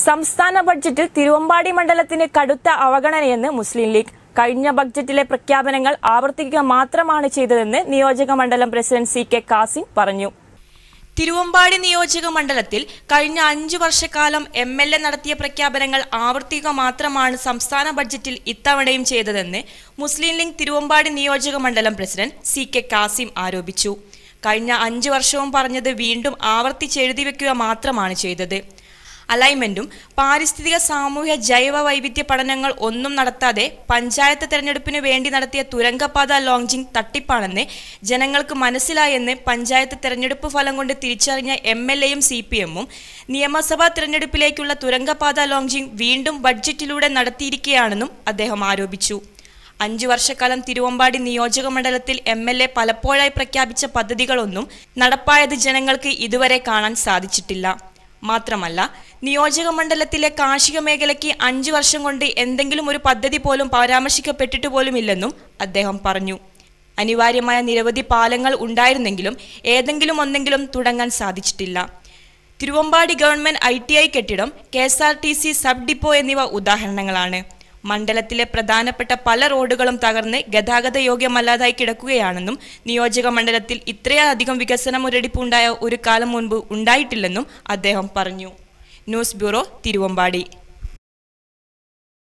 സംസ്ഥാന ബഡ്ജറ്റിൽ തിരുവമ്പാടി മണ്ഡലത്തിന് കടുത്ത അവഗണനയെന്ന് മുസ്ലിം ലീഗ് കഴിഞ്ഞ ബഡ്ജറ്റിലെ പ്രഖ്യാപനങ്ങൾ ആവർത്തിക്കുക മാത്രമാണ് ചെയ്തതെന്ന് നിയോജക മണ്ഡലം പ്രസിഡന്റ് സി കെ കാസിം പറഞ്ഞു തിരുവമ്പാടി നിയോജക മണ്ഡലത്തിൽ കഴിഞ്ഞ അഞ്ചു വർഷക്കാലം എം എൽ എ നടത്തിയ പ്രഖ്യാപനങ്ങൾ ആവർത്തിക്കുക മാത്രമാണ് സംസ്ഥാന ബഡ്ജറ്റിൽ ഇത്തവണയും ചെയ്തതെന്ന് മുസ്ലിം ലീഗ് തിരുവമ്പാടി നിയോജക മണ്ഡലം പ്രസിഡന്റ് സി കെ കാസിം ആരോപിച്ചു കഴിഞ്ഞ അഞ്ചു വർഷവും പറഞ്ഞത് വീണ്ടും ആവർത്തിച്ചെഴുതി വെക്കുക മാത്രമാണ് ചെയ്തത് അലൈൻമെന്റും പാരിസ്ഥിതിക സാമൂഹ്യ ജൈവ വൈവിധ്യ പഠനങ്ങൾ ഒന്നും നടത്താതെ പഞ്ചായത്ത് തെരഞ്ഞെടുപ്പിന് വേണ്ടി നടത്തിയ തുരങ്കപാത ലോഞ്ചിങ് തട്ടിപ്പാണെന്ന് ജനങ്ങൾക്ക് മനസ്സിലായെന്ന് പഞ്ചായത്ത് തെരഞ്ഞെടുപ്പ് ഫലം കൊണ്ട് തിരിച്ചറിഞ്ഞ എം എൽ എയും സി പി എമ്മും നിയമസഭാ തെരഞ്ഞെടുപ്പിലേക്കുള്ള തുരങ്കപാത ലോഞ്ചിങ് വീണ്ടും ബഡ്ജറ്റിലൂടെ നടത്തിയിരിക്കുകയാണെന്നും അദ്ദേഹം ആരോപിച്ചു അഞ്ചു വർഷക്കാലം തിരുവമ്പാടി നിയോജക മണ്ഡലത്തിൽ എം എൽ എ പലപ്പോഴായി പ്രഖ്യാപിച്ച പദ്ധതികളൊന്നും നടപ്പായത് ജനങ്ങൾക്ക് ഇതുവരെ കാണാൻ സാധിച്ചിട്ടില്ല മാത്രമല്ല നിയോജക മണ്ഡലത്തിലെ കാർഷിക മേഖലയ്ക്ക് അഞ്ചു വർഷം കൊണ്ട് എന്തെങ്കിലും ഒരു പദ്ധതി പോലും പരാമർശിക്കപ്പെട്ടിട്ട് പോലുമില്ലെന്നും അദ്ദേഹം പറഞ്ഞു അനിവാര്യമായ നിരവധി പാലങ്ങൾ ഉണ്ടായിരുന്നെങ്കിലും ഏതെങ്കിലും ഒന്നെങ്കിലും തുടങ്ങാൻ സാധിച്ചിട്ടില്ല Thiruvambady government I T I കെട്ടിടം K S R T C sub depot എന്നിവ ഉദാഹരണങ്ങളാണ് മണ്ഡലത്തിലെ പ്രധാനപ്പെട്ട പല റോഡുകളും തകർന്ന് ഗതാഗത യോഗ്യമല്ലാതായി കിടക്കുകയാണെന്നും നിയോജക മണ്ഡലത്തിൽ ഇത്രയധികം വികസന മുരടിപ്പുണ്ടായ ഒരു കാലം മുൻപ് ഉണ്ടായിട്ടില്ലെന്നും അദ്ദേഹം പറഞ്ഞു ന്യൂസ് ബ്യൂറോ തിരുവമ്പാടി